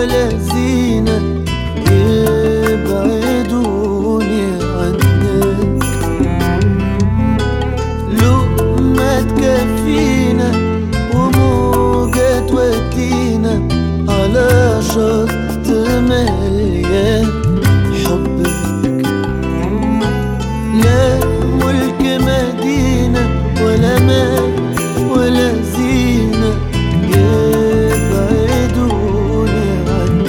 ولا زينة يبعدوني عنك لقمة تكفينا وموجة تودينا على شط مليان حبك لا ملك مدينة ولا مال ولا زينة يبعدوني عنك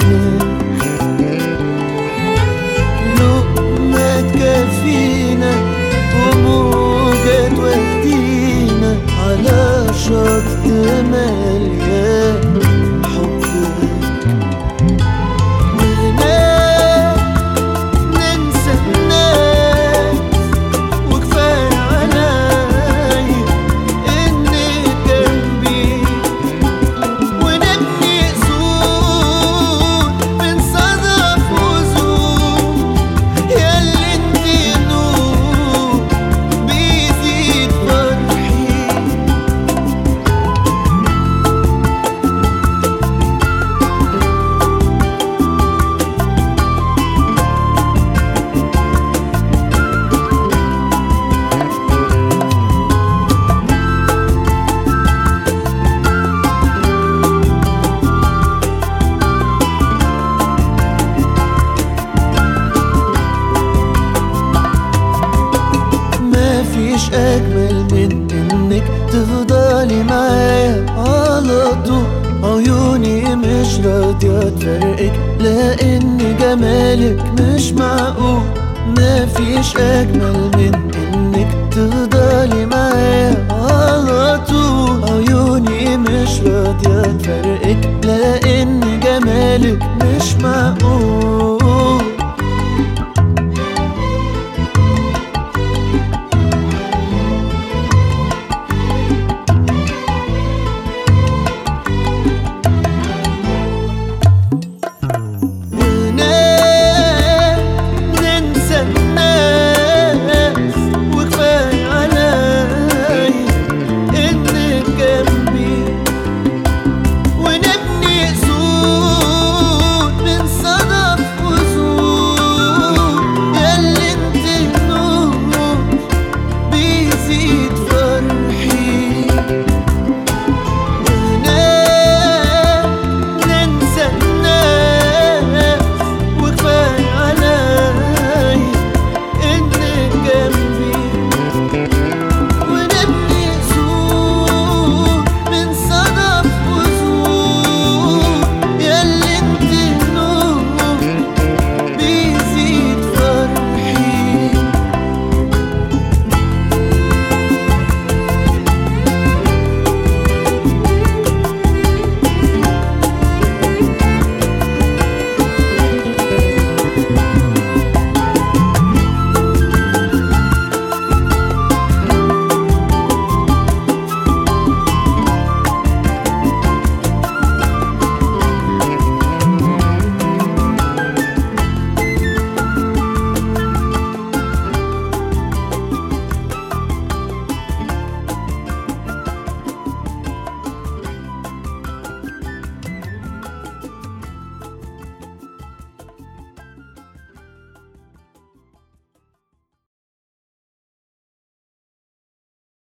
لقمة تكفينا وموجة تودينا على شط مليان حبك وهناك ننسى الناس وكفاية عليا إني جنبي ونبني سور من صدف وزور ياللي انتي نور بيزيد فرحي ما فيش اجمل من انك تفضلي معايا على طول عيوني مش راضية تفرقك لان جمالك مش معقول ما فيش اجمل من انك تفضلي معايا على طول عيوني مش راضية تفرقك لان جمالك مش معقول